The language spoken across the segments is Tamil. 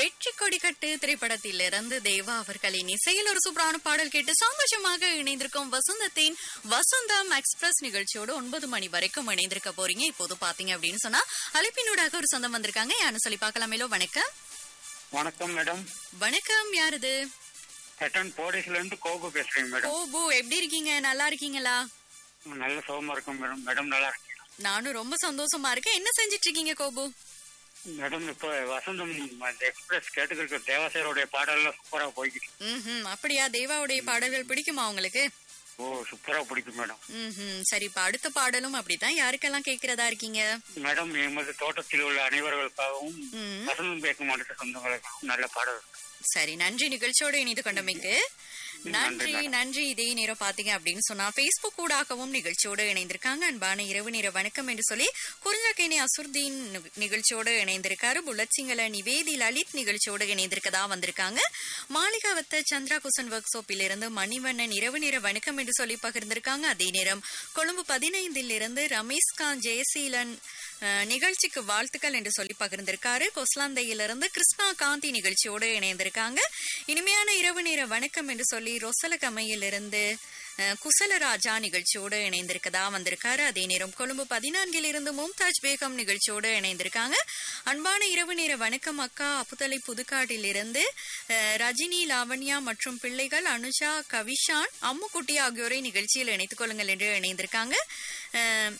வெற்றி கொடி கட்டு திரைப்படத்திலிருந்து தேவா அவர்களின் இசையில் ஒரு சூப்பரான பாடல் கேட்டு சந்தோஷமாக இணைந்திருக்கும் வசந்தத்தின் வசந்தம் எக்ஸ்பிரஸ் நிகழ்ச்சியோடு ஒன்பது மணி வரைக்கும் இணைந்திருக்க போறீங்க இப்போது பாத்தீங்க அப்படின்னு சொன்னா அழைப்பினூடாக ஒரு சொந்தம் வந்திருக்காங்க யாருன்னு சொல்லி பார்க்கலாமேலோ வணக்கம் வணக்கம் மேடம் வணக்கம் யாருது பெட்டன் போலீஸ்ல இருந்து கோகு பேசுறேங்க மேடம் ஓபு எப்படி இருக்கீங்க நல்லா இருக்கீங்களா நல்ல சுகமா இருக்கும் மேடம் மேடம் நல்லா இருக்கீங்க நானும் ரொம்ப சந்தோஷமா இருக்கேன் என்ன செஞ்சிட்டு இருக்கீங்க கோபு மேடம் இப்போ வசந்தம் அந்த எக்ஸ்பிரஸ் கேட்டுக்கிற தேவாசேரோடைய பாடல்லாம் சூப்பரா போய்கிட்டு ம் அப்படியா தேவாவுடைய பாடல்கள் பிடிக்குமா உங்களுக்கு ஓ சூப்பரா பிடிக்கும் மேடம் ம் சரி இப்ப அடுத்த பாடலும் அப்படித்தான் யாருக்கெல்லாம் கேக்குறதா இருக்கீங்க மேடம் எமது தோட்டத்தில் உள்ள அனைவர்களுக்காகவும் ம் வசந்தம் பேக்க மாநில சொந்தங்களுக்காகவும் நல்ல பாடல் இருக்கு. சரி நன்றி நிகழ்ச்சியோடு இணைந்து கொண்டமைக்கு நன்றி நன்றி இதே நேரம் பாத்தீங்க அப்படின்னு சொன்னா Facebook ஊடாகவும் நிகழ்ச்சியோடு இணைந்திருக்காங்க அன்பான இரவு நேர வணக்கம் என்று சொல்லி குறிஞ்சக்கேணி அசுர்தீன் நி- நிகழ்ச்சியோடு இணைந்திருக்காரு புல்லட் சிங்கள நிவேதி லலித் நிகழ்ச்சியோடு இணைந்திருக்கதா வந்திருக்காங்க மாளிகாவத்த சந்திரா குசன் ஒர்க் ஷாப்பில் இருந்து மணிவண்ணன் இரவு நேர வணக்கம் என்று சொல்லி பகிர்ந்திருக்காங்க அதே நேரம் கொழும்பு பதினைந்தில் இருந்து ரமேஷ்காந்த் ஜெயசீலன் அஹ், நிகழ்ச்சிக்கு வாழ்த்துக்கள் என்று சொல்லி பகிர்ந்திருக்காரு கொஸ்லாந்தையிலிருந்து கிருஷ்ணா காந்தி நிகழ்ச்சியோடு இணைந்திருக்காங்க இனிமையான இரவு நேர வணக்கம் என்று சொல்லி ரொசலகமையிலிருந்து அஹ், குசலராஜா நிகழ்ச்சியோடு இணைந்திருக்கதா வந்திருக்காரு அதே நேரம் கொழும்பு பதினான்கில் இருந்து மும்தாஜ் பேகம் நிகழ்ச்சியோடு இணைந்திருக்காங்க அன்பான இரவு நேர வணக்கம் அக்கா அப்புதலை புதுக்காட்டில் இருந்து அஹ், ரஜினி லாவண்யா மற்றும் பிள்ளைகள் அனுஷா கவிஷான் அம்முக்குட்டி ஆகியோரை நிகழ்ச்சியில் இணைத்துக் கொள்ளுங்கள் என்று இணைந்திருக்காங்க அஹ்,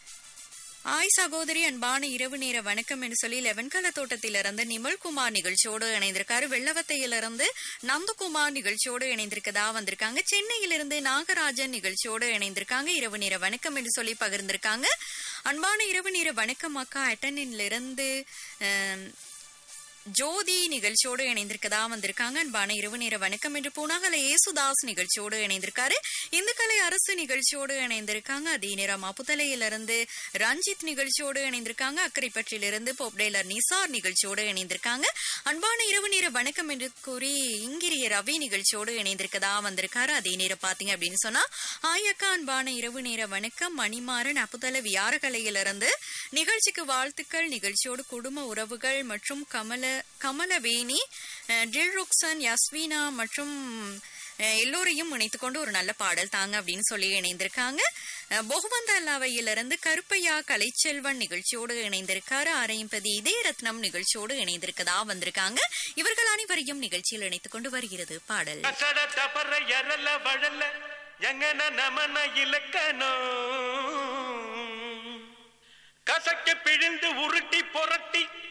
ஆய் சகோதரி அன்பான இரவு நேர வணக்கம் என்று சொல்லி லெவன்கல தோட்டத்திலிருந்து நிமல்குமார் நிகழ்ச்சியோடு இணைந்திருக்காரு வெள்ளவத்தையிலிருந்து நந்தகுமார் நிகழ்ச்சியோடு இணைந்திருக்கதா வந்திருக்காங்க சென்னையிலிருந்து நாகராஜன் நிகழ்ச்சியோடு இணைந்திருக்காங்க இரவு நேர வணக்கம் என்று சொல்லி பகிர்ந்திருக்காங்க அன்பான இரவு நேர வணக்கம் அக்கா அட்டனிலிருந்து அஹ், ஜோதி நிகழ்ச்சியோடு இணைந்திருக்கதா வந்திருக்காங்க அன்பான இரவு நேர வணக்கம் என்று பூனாகல ஏசுதாஸ் நிகழ்ச்சியோடு இணைந்திருக்காரு இந்துக்கலை அரசு நிகழ்ச்சியோடு இணைந்திருக்காங்க அதே நேரம் அப்புதலையிலிருந்து ரஞ்சித் நிகழ்ச்சியோடு இணைந்திருக்காங்க அக்கரைப்பற்றிலிருந்து போப்டேலர் நிசார் நிகழ்ச்சியோடு இணைந்திருக்காங்க அன்பான இரவு நேர வணக்கம் என்று கூறி இங்கிரிய ரவி நிகழ்ச்சியோடு இணைந்திருக்கதா வந்திருக்காரு அதே நேரம் பாத்தீங்க அப்படின்னு சொன்னா ஆயக்கா அன்பான இரவு நேர வணக்கம் மணிமாறன் அப்புதல வியாரகலையிலிருந்து நிகழ்ச்சிக்கு வாழ்த்துக்கள் நிகழ்ச்சியோடு குடும்ப உறவுகள் மற்றும் கமல கமலவேணி அஹ், டில்ருக்சன் யஸ்வீனா மற்றும் அஹ், எல்லோரையும் இணைத்துக் கொண்டு ஒரு நல்ல பாடல் தாங்க அப்படின்னு சொல்லி இணைந்திருக்காங்க அஹ், பொகுவந்த அல்லாவையிலிருந்து கருப்பையா கலைச்செல்வன் நிகழ்ச்சியோடு இணைந்திருக்காரு அரைம்பதி இதய ரத்னம் நிகழ்ச்சியோடு இணைந்திருக்கதா வந்திருக்காங்க இவர்கள் அனைவரையும் நிகழ்ச்சியில் இணைத்துக் கொண்டு வருகிறது பாடல் ಕಸಡ ತಪರ ಎರಲ ಬಡಲ ಎಂಗನ ನಮನ ಇಲಕ್ಕನೋ கசக்க பிழிந்து உருட்டி புரட்டி